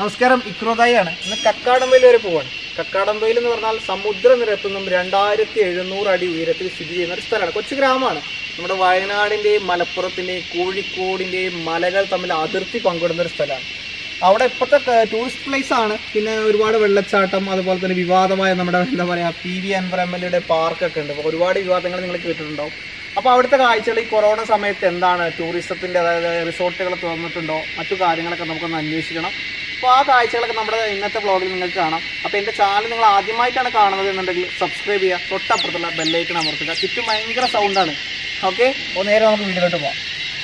നമസ്കാരം ഇക്രോദായിയാണ് ഇന്ന് കക്കാടമ്പയിൽ വരെ പോവാണ് കക്കാടമ്പയിൽ എന്ന് പറഞ്ഞാൽ സമുദ്രനിരപ്പിൽ നിന്നും രണ്ടായിരത്തി എഴുന്നൂറ് അടി ഉയരത്തിൽ സ്ഥിതി ചെയ്യുന്ന ഒരു സ്ഥലമാണ് കൊച്ചു ഗ്രാമമാണ് നമ്മുടെ വയനാടിൻ്റെയും മലപ്പുറത്തിൻ്റെയും കോഴിക്കോടിൻ്റെയും മലകൾ തമ്മിൽ അതിർത്തി പങ്കിടുന്ന ഒരു സ്ഥലമാണ് അവിടെ ഇപ്പോഴത്തെ ടൂറിസ്റ്റ് പ്ലേസ് ആണ് പിന്നെ ഒരുപാട് വെള്ളച്ചാട്ടം അതുപോലെ തന്നെ വിവാദമായ നമ്മുടെ എന്താ പറയുക P V Anwar M L എയുടെ പാർക്കൊക്കെ ഉണ്ട് അപ്പോൾ ഒരുപാട് വിവാദങ്ങൾ നിങ്ങൾ കേട്ടിട്ടുണ്ടാവും അപ്പോൾ അവിടുത്തെ കാഴ്ചകൾ ഈ കൊറോണ സമയത്ത് എന്താണ് ടൂറിസത്തിൻ്റെ അതായത് റിസോർട്ടുകൾ തുറന്നിട്ടുണ്ടോ മറ്റു കാര്യങ്ങളൊക്കെ നമുക്കൊന്ന് അന്വേഷിക്കണം അപ്പോൾ ആ കാഴ്ചകളൊക്കെ നമ്മുടെ ഇന്നത്തെ വ്ളോഗിൽ നിങ്ങൾക്ക് കാണാം അപ്പോൾ എൻ്റെ ചാനൽ നിങ്ങൾ ആദ്യമായിട്ടാണ് കാണുന്നത് എന്നുണ്ടെങ്കിൽ സബ്സ്ക്രൈബ് ചെയ്യുക തൊട്ടപ്പുറത്തുള്ള ബെല്ലൈക്കൺ അമർത്തുക ചുറ്റും ഭയങ്കര സൗണ്ടാണ് ഓക്കെ അപ്പോൾ നേരെ നമുക്ക് വീഡിയോയിലോട്ട് പോകാം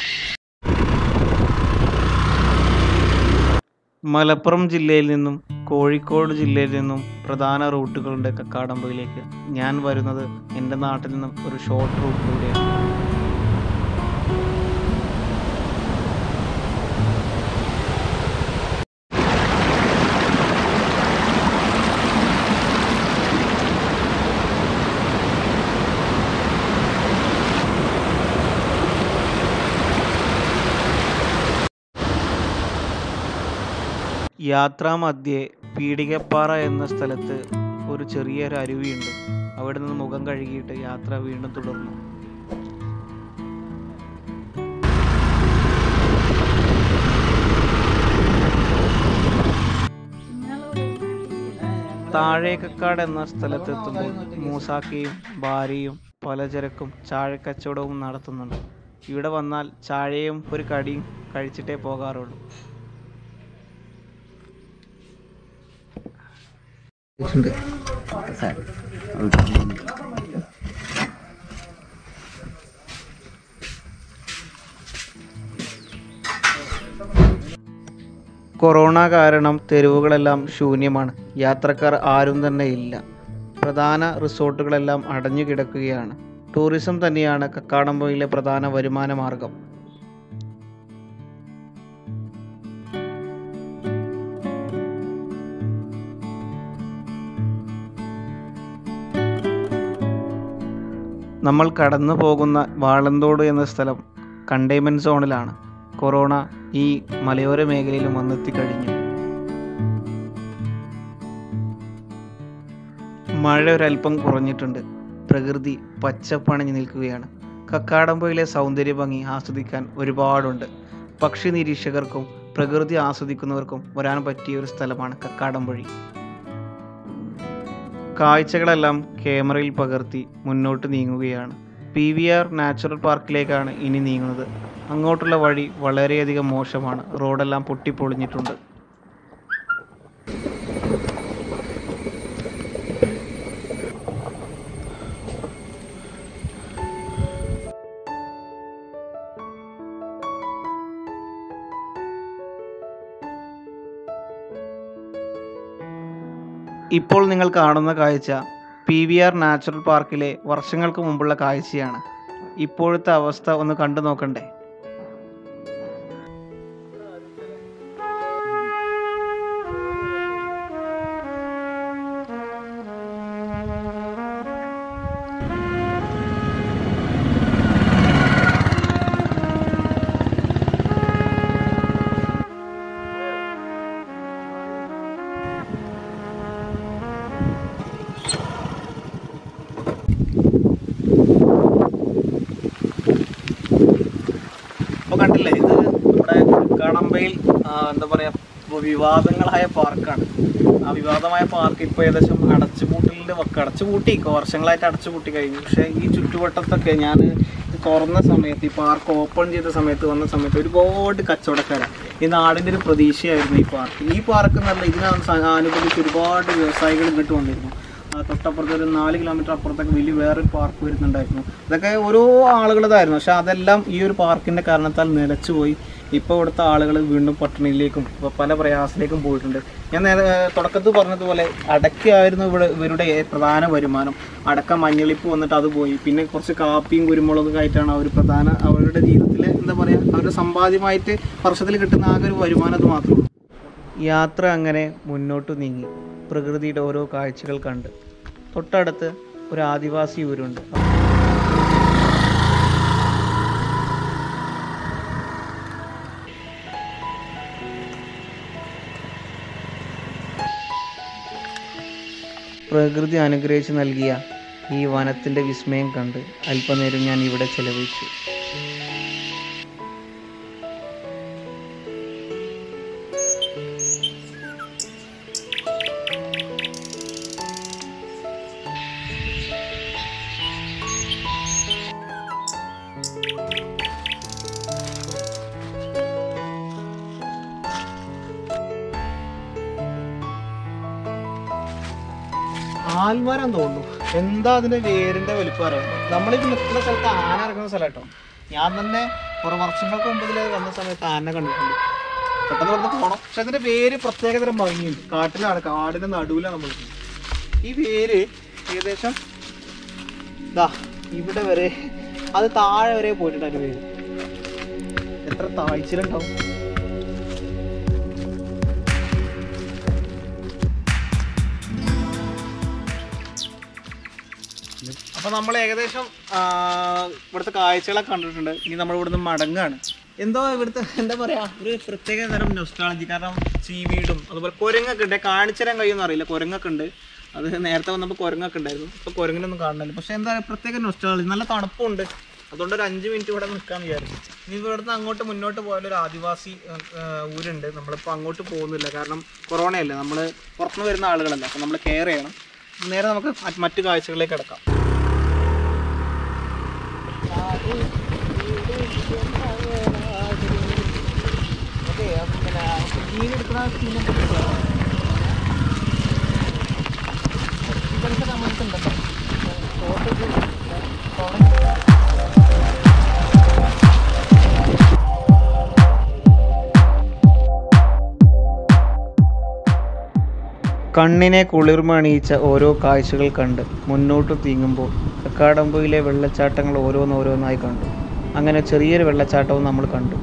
മലപ്പുറം ജില്ലയിൽ നിന്നും കോഴിക്കോട് ജില്ലയിൽ നിന്നും പ്രധാന റൂട്ടുകളുണ്ട് കക്കാടമ്പയിലേക്ക് ഞാൻ വരുന്നത് എൻ്റെ നാട്ടിൽ നിന്നും ഒരു ഷോർട്ട് റൂട്ടിലൂടെയാണ് യാത്രാമധ്യേ പീടികപ്പാറ എന്ന സ്ഥലത്ത് ഒരു ചെറിയൊരു അരുവിയുണ്ട് അവിടെ നിന്ന് മുഖം കഴുകിയിട്ട് യാത്ര വീണ്ടും തുടർന്നു താഴേക്കക്കാട് എന്ന സ്ഥലത്തെത്തുമ്പോൾ മൂസാക്കയും ഭാര്യയും പലചരക്കും ചാഴക്കച്ചവടവും നടത്തുന്നുണ്ട് ഇവിടെ വന്നാൽ ചാഴയും ഒരു കടിയും കഴിച്ചിട്ടേ പോകാറുള്ളൂ കൊറോണ കാരണം തെരുവുകളെല്ലാം ശൂന്യമാണ് യാത്രക്കാർ ആരും തന്നെ ഇല്ല പ്രധാന റിസോർട്ടുകളെല്ലാം അടഞ്ഞു കിടക്കുകയാണ് ടൂറിസം തന്നെയാണ് കക്കാടംപൊയിലെ പ്രധാന വരുമാന മാർഗം നമ്മൾ കടന്നു പോകുന്ന വാളന്തോട് എന്ന സ്ഥലം കണ്ടെയ്ൻമെൻറ് സോണിലാണ് കൊറോണ ഈ മലയോര മേഖലയിലും വന്നെത്തി കഴിഞ്ഞു മഴ ഒരല്പം കുറഞ്ഞിട്ടുണ്ട് പ്രകൃതി പച്ചപ്പണിഞ്ഞു നിൽക്കുകയാണ് കക്കാടമ്പയിലെ സൗന്ദര്യ ഭംഗി ആസ്വദിക്കാൻ ഒരുപാടുണ്ട് പക്ഷി നിരീക്ഷകർക്കും പ്രകൃതി ആസ്വദിക്കുന്നവർക്കും വരാൻ പറ്റിയ ഒരു സ്ഥലമാണ് കക്കാടംപൊഴി കാഴ്ചകളെല്ലാം ക്യാമറയിൽ പകർത്തി മുന്നോട്ട് നീങ്ങുകയാണ് പി വി ആർ നാച്ചുറൽ പാർക്കിലേക്കാണ് ഇനി നീങ്ങുന്നത് അങ്ങോട്ടുള്ള വഴി വളരെയധികം മോശമാണ് റോഡെല്ലാം പൊട്ടിപ്പൊളിഞ്ഞിട്ടുണ്ട് ഇപ്പോൾ നിങ്ങൾ കാണുന്ന കാഴ്ച പി വി ആർ നാച്ചുറൽ പാർക്കിലെ വർഷങ്ങൾക്ക് മുമ്പുള്ള കാഴ്ചയാണ് ഇപ്പോഴത്തെ അവസ്ഥ ഒന്ന് കണ്ടു നോക്കണ്ടേ അപ്പോൾ കണ്ടില്ലേ ഇത് നമ്മുടെ കടമ്പയിൽ എന്താ പറയുക വിവാദങ്ങളായ പാർക്കാണ് ആ വിവാദമായ പാർക്ക് ഇപ്പോൾ ഏകദേശം അടച്ചുപൂട്ടലിൻ്റെ വക്ക് അടച്ചുപൂട്ടി വർഷങ്ങളായിട്ട് അടച്ചുപൂട്ടി കഴിഞ്ഞു പക്ഷേ ഈ ചുറ്റുവട്ടത്തൊക്കെ ഞാൻ തുറന്ന സമയത്ത് ഈ പാർക്ക് ഓപ്പൺ ചെയ്ത സമയത്ത് വന്ന സമയത്ത് ഒരുപാട് കച്ചവടക്കാരാണ് ഈ നാടിൻ്റെ ഒരു പ്രതീക്ഷയായിരുന്നു ഈ പാർക്ക് ഈ പാർക്ക് എന്നല്ല ഇതിനനുബന്ധിച്ച് ഒരുപാട് വ്യവസായികൾ ഇങ്ങോട്ട് വന്നിരുന്നു ആ തൊട്ടപ്പുറത്ത് ഒരു നാല് കിലോമീറ്റർ അപ്പുറത്തൊക്കെ വലിയ വേറൊരു പാർക്ക് വരുന്നുണ്ടായിരുന്നു ഇതൊക്കെ ഓരോ ആളുകളതായിരുന്നു പക്ഷെ അതെല്ലാം ഈ ഒരു പാർക്കിൻ്റെ കാരണത്താൽ നിലച്ചുപോയി ഇപ്പോൾ ഇവിടുത്തെ ആളുകൾ വീണ്ടും പട്ടിണിയിലേക്കും ഇപ്പൊ പല പ്രയാസത്തിലേക്കും പോയിട്ടുണ്ട് ഞാൻ നേരെ തുടക്കത്തിൽ പറഞ്ഞതുപോലെ അടക്കയായിരുന്നു ഇവിടെ ഇവരുടെ പ്രധാന വരുമാനം അടക്ക മഞ്ഞളിപ്പ് വന്നിട്ട് അത് പോയി പിന്നെ കുറച്ച് കാപ്പിയും കുരുമുളകൊക്കെ ആയിട്ടാണ് അവർ പ്രധാന അവരുടെ ജീവിതത്തിൽ എന്താ പറയുക അവരുടെ സമ്പാദ്യമായിട്ട് വർഷത്തിൽ കിട്ടുന്ന ആകെ ഒരു വരുമാനം അത് മാത്രമേ ഉള്ളൂ യാത്ര അങ്ങനെ മുന്നോട്ട് നീങ്ങി പ്രകൃതിയുടെ ഓരോ കാഴ്ചകൾ കണ്ട് തൊട്ടടുത്ത് ഒരു ആദിവാസി ഊരുണ്ട് പ്രകൃതി അനുഗ്രഹിച്ച് നൽകിയ ഈ വനത്തിൻ്റെ വിസ്മയം കണ്ട് അല്പനേരം ഞാൻ ഇവിടെ ചെലവഴിച്ചു ആൽമരം തോന്നുന്നു എന്താ അതിന്റെ വേരിന്റെ വലിപ്പം അറിയാം നമ്മളിപ്പോ നിൽക്കുന്ന സ്ഥലത്ത് ആന ഇറങ്ങുന്ന സ്ഥലം കേട്ടോ ഞാൻ തന്നെ കുറെ വർഷങ്ങൾക്ക് മുമ്പിൽ വന്ന സമയത്ത് ആന കണ്ടിട്ടുണ്ട് പെട്ടെന്ന് ഇവിടുന്ന് പോണം പക്ഷെ അതിന്റെ വേര് പ്രത്യേകതരം ഭംഗിയുണ്ട് കാട്ടിലാണ് കാടിന്റെ നടുവിലാണ് നമ്മൾ നിൽക്കുന്നത്. ഈ വേര് ഏകദേശം ദാ ഇവിടെ വരെ അത് താഴെ വരെ പോയിട്ടുണ്ട് അതിന്റെ വേര് എത്ര താഴ്ചയിലുണ്ടാവും അപ്പൊ നമ്മൾ ഏകദേശം ആ, ഇവിടുത്തെ കാഴ്ചകളൊക്കെ കണ്ടിട്ടുണ്ട് ഇനി നമ്മൾ ഇവിടുന്ന് മടങ്ങാണ് എന്തോ ഇവിടുത്തെ എന്താ പറയാ ഒരു പ്രത്യേക തരം നൊസ്റ്റാളജി കാരണം ചീവീടും അതുപോലെ കുരങ്ങൊക്കെ ഉണ്ട് കാണിച്ചു തരാൻ കഴിയുമെന്ന് അറിയില്ല കുരങ്ങൊക്കെ ഉണ്ട് അത് നേരത്തെ വന്നപ്പോൾ കുരങ്ങൊക്കെ ഉണ്ടായിരുന്നു ഇപ്പൊ കുരങ്ങിനൊന്നും കാണുന്നില്ല പക്ഷെ എന്താ പറയാ പ്രത്യേക നൊസ്റ്റാളജി നല്ല തണുപ്പുണ്ട് അതുകൊണ്ട് ഒരു അഞ്ച് മിനിറ്റ് ഇവിടെ നിൽക്കാന്ന് വിചാരിച്ചു ഇനി ഇവിടുന്ന് അങ്ങോട്ട് മുന്നോട്ട് പോയാൽ ഒരു ആദിവാസി ആ, ആ, ഊരുണ്ട് നമ്മളിപ്പോൾ അങ്ങോട്ട് പോകുന്നില്ല കാരണം കൊറോണയല്ലേ നമ്മൾ പുറത്തുനിന്ന് വരുന്ന ആളുകളല്ല അപ്പം നമ്മൾ കെയർ ചെയ്യണം നേരെ നമുക്ക് മറ്റ് മറ്റു കാഴ്ചകളിലേക്ക് കിടക്കാം കണ്ണിനെ കുളിർമണിയിച്ച ഓരോ കാഴ്ചകൾ കണ്ട് മുന്നോട്ട് നീങ്ങുമ്പോൾ കക്കാടമ്പയിലെ വെള്ളച്ചാട്ടങ്ങൾ ഓരോന്നോരോന്നായി കണ്ടു അങ്ങനെ ചെറിയൊരു വെള്ളച്ചാട്ടവും നമ്മൾ കണ്ടു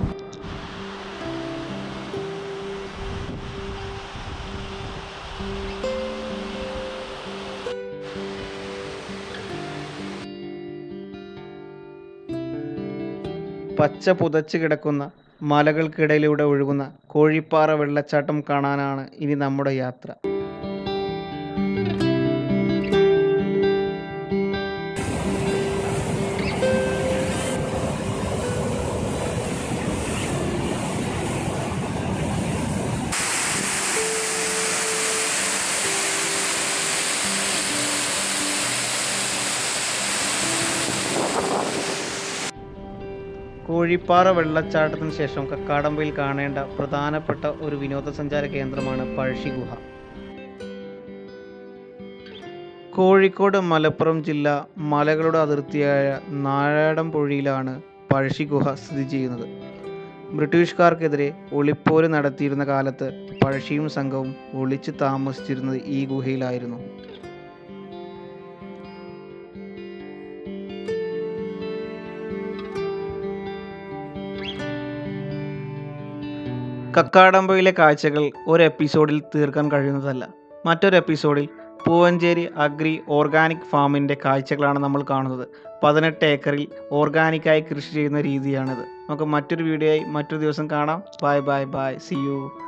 പച്ച പുതച്ച് കിടക്കുന്ന മലകൾക്കിടയിലൂടെ ഒഴുകുന്ന കോഴിപ്പാറ വെള്ളച്ചാട്ടം കാണാനാണ് ഇനി നമ്മുടെ യാത്ര കോഴിപ്പാറ വെള്ളച്ചാട്ടത്തിന് ശേഷം കക്കാടമ്പയിൽ കാണേണ്ട പ്രധാനപ്പെട്ട ഒരു വിനോദസഞ്ചാര കേന്ദ്രമാണ് പഴശ്ശി ഗുഹ കോഴിക്കോട് മലപ്പുറം ജില്ല മലകളുടെ അതിർത്തിയായ നാരായണംപുഴയിലാണ് പഴശ്ശി ഗുഹ സ്ഥിതി ചെയ്യുന്നത് ബ്രിട്ടീഷുകാർക്കെതിരെ ഒളിപ്പോര് നടത്തിയിരുന്ന കാലത്ത് പഴശ്ശിയും സംഘവും ഒളിച്ചു താമസിച്ചിരുന്നത് ഈ ഗുഹയിലായിരുന്നു കക്കാടമ്പയിലെ കാഴ്ചകൾ ഒരു എപ്പിസോഡിൽ തീർക്കാൻ കഴിയുന്നതല്ല മറ്റൊരു എപ്പിസോഡിൽ പൂവഞ്ചേരി അഗ്രി ഓർഗാനിക് ഫാമിൻ്റെ കാഴ്ചകളാണ് നമ്മൾ കാണുന്നത് പതിനെട്ട് ഏക്കറിൽ ഓർഗാനിക്കായി കൃഷി ചെയ്യുന്ന രീതിയാണിത് നമുക്ക് മറ്റൊരു വീഡിയോയായി മറ്റൊരു ദിവസം കാണാം bye bye bye see U